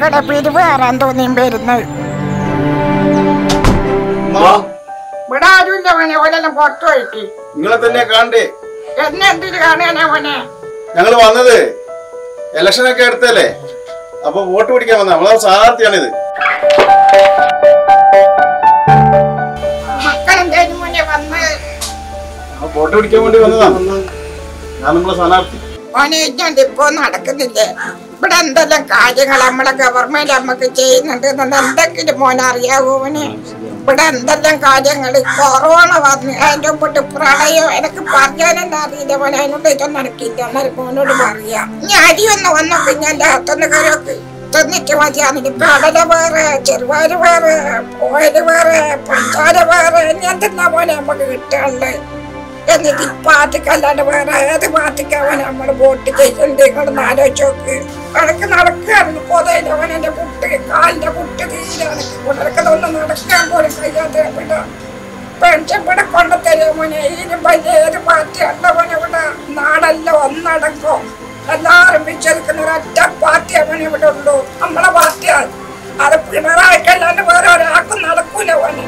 മക്കളുടെ പിരിവ് കയറാൻ തോന്നിയും വരുന്നത് ഇവിടെ ആരുമില്ല മോനെ ഓലെല്ലാം പുറത്തു പോയിട്ട് നിങ്ങളെ തന്നെ കാണണ്ടേ എന്നെ എന്തിനു കാണാനാ മോനെ ഞങ്ങൾ വന്നത് ഇലക്ഷനൊക്കെ അടുത്തല്ലേ അപ്പൊ വോട്ട് പിടിക്കാൻ വന്ന നമ്മളെ സ്ഥാനാർത്ഥിയാണിത് മക്കളെന്തായാലും മോനെ വന്ന് ആ വോട്ട് പിടിക്കാൻ വേണ്ടി വന്നതാണ് ഞാൻ നമ്മളെ സ്ഥാനാർത്ഥി മോനെ ഞാൻ ഇപ്പൊ നടക്കുന്നില്ലേ ഇവിടെ എന്തെല്ലാം കാര്യങ്ങൾ നമ്മളെ ഗവൺമെന്റ് നമുക്ക് ചെയ്യുന്നുണ്ട് എന്ന് എന്തെങ്കിലും മോനെ അറിയാവോ മോനെ ഇവിടെ എന്തെല്ലാം കാര്യങ്ങൾ കൊറോണ വന്ന് അതിന്റെ മുമ്പിട്ട് പ്രളയം എനിക്ക് പറയാനെന്താ അറിയില്ല മോനെ അതിനോട് ഇതൊന്നും നടക്കില്ല എന്നാലും മോനോട് പറയാം ഇനി അരിയൊന്ന് വന്നോ പിന്നെ എന്റെ അകത്തൊന്ന് കയറൊക്കെ തിന്നിട്ട് മതിയാന്നിട്ട് കടല വേറെ ചെറുപയറ് വേറെ ഓയില് വേറെ പഞ്ചാര വേറെ ഇനി എന്തെന്നാ പോലെ നമുക്ക് കിട്ടാനുള്ളത് എന്നിട്ട് ഈ പാർട്ടിക്കല്ലാണ്ട് വേറെ ഏത് പാർട്ടിക്കാവൻ നമ്മൾ വോട്ട് ചെയ്യുന്നുണ്ട് ഇങ്ങോട്ട് ആലോചിച്ച് നോക്ക് അനക്ക് നടക്കാറുണ്ട് പൊതയിലവൻ എന്റെ കുട്ടി കാലിന്റെ കുട്ടി തീരെ അനക്ക് കൊണ്ടിരിക്കുന്നതൊന്നും നടക്കാൻ പോലും കഴിയാത്ത ഇവിടെ പെൻഷൻ ഇവിടെ കൊണ്ടുതരുമോ മോനെ ഇതിന് വലിയ ഏത് പാർട്ടി ഉള്ളവനെ ഇവിടെ നാടെല്ലാം ഒന്നടക്കോ എല്ലാരും വിശ്വസിക്കുന്ന ഒരൊറ്റ പാർട്ടി അവനെ ഇവിടെ ഉള്ളൂ നമ്മളെ പാർട്ടിയാണ് അത് പിണറായിക്കല്ലാണ്ട് വേറെ ഒരാൾക്കും നടക്കൂല മോനെ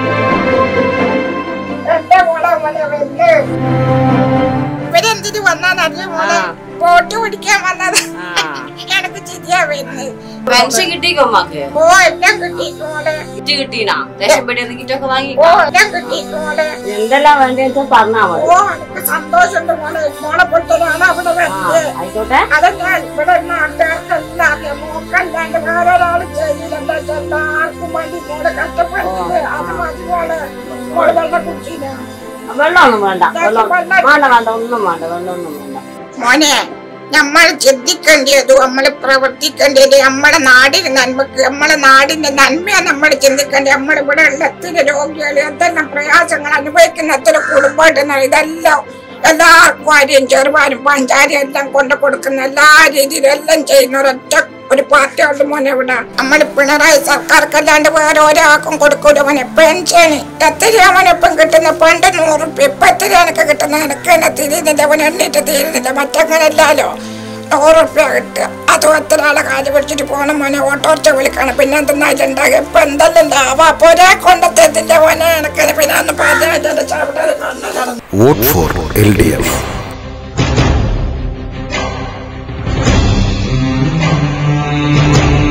എന്റെ മോളെ മോനെ വല്ല്. ഇവരെന്തിനു വന്നാന്നറിയോ മോളെ വോട്ട് പിടിക്കാൻ വന്നത് എനിക്ക് ചിരിയാ വരുന്നത് പെൻഷൻ കിട്ടിക്കോ അമ്മക്ക് ഓ എല്ലാം കിട്ടിക്കും മോളെ കിറ്റ് കിട്ടീനാ റേഷൻ പീടിയെന്ന് കിറ്റൊക്കെ വാങ്ങി ഓ എല്ലാം കിട്ടിക്കും മോളെ എന്തെല്ലാം വേണ്ടെന്ന് പറഞ്ഞാ മതി ഓ എനിക്ക് സന്തോഷമുണ്ട് മോളെ മോളെ പൊട്ടനാണ് അവിടെ വരുന്നത് ആയിക്കോട്ടെ അതല്ല ഇവിടെ നാട്ടുകാർക്കല്ലാതെ മോക്കല്ലാണ്ട് വേറെ ഒരാൾ ചെയ്യില്ല എന്താ വെച്ചാൽ എല്ലാവർക്കും വേണ്ടി മോളെ കഷ്ടപ്പെടുന്നത് അത് മതി മോളെ മോള് വെള്ളം കുടിച്ചില്ല വെള്ളമൊന്നും വേണ്ട വെള്ളം വേണ്ട വേണ്ട ഒന്നും വേണ്ട വെള്ളമൊന്നും വേണ്ട മോനെ നമ്മൾ ചിന്തിക്കേണ്ടത് നമ്മൾ പ്രവർത്തിക്കേണ്ടത് നമ്മുടെ നാടിന് നന്മക്ക് നമ്മുടെ നാടിന്റെ നന്മയാണ് നമ്മൾ ചിന്തിക്കേണ്ടത് നമ്മൾ ഇവിടെ ഉള്ള എത്ര രോഗികൾ എന്തെല്ലാം പ്രയാസങ്ങൾ അനുഭവിക്കുന്ന എത്ര കുടുംബമായിട്ട് ഇതെല്ലാം എല്ലാവർക്കും ആരെയും ചെറുപാനും പഞ്ചാരിയും എല്ലാം കൊണ്ടു കൊടുക്കുന്ന എല്ലാ രീതിയിലും എല്ലാം ചെയ്യുന്ന ഒരൊറ്റ ഒരു പാർട്ടിയുണ്ട് മോനെ ഇവിടെ നമ്മൾ പിണറായി സർക്കാർക്കല്ലാണ്ട് വേറെ ഒരാൾക്കും കൊടുക്കൂല മോനെ പെൻഷൻ എത്രയാ മോനെ ഇപ്പം കിട്ടുന്ന പണ്ട് നൂറ് ഉറുപ്പ്യ ഇപ്പൊ എത്രയാണൊക്കെ കിട്ടുന്ന എനിക്ക് തന്നെ തിരിയുന്നില്ല അവൻ എണ്ണീട്ട് തീരുന്നില്ല മറ്റങ്ങനല്ലല്ലോ നൂറ് ഉറുപ്പ്യ കിട്ടുക അതും എത്ര ആളെ കാല് പിടിച്ചിട്ട് പോകണം മോനെ ഓട്ടോറിച്ച വിളിക്കണം പിന്നെ എന്തെന്നാ ഇതുണ്ടാകുക ഇപ്പൊ എന്തെല്ലാം ലാഭം അപ്പൊ ഒരേ കൊണ്ടെത്തില്ല മോനെ എനിക്ക് പിന്നെ ഒന്ന് പറഞ്ഞാൽ ചവിട്ടാതെ കണ്ണു vote for L D F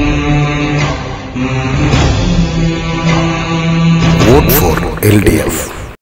vote for L D F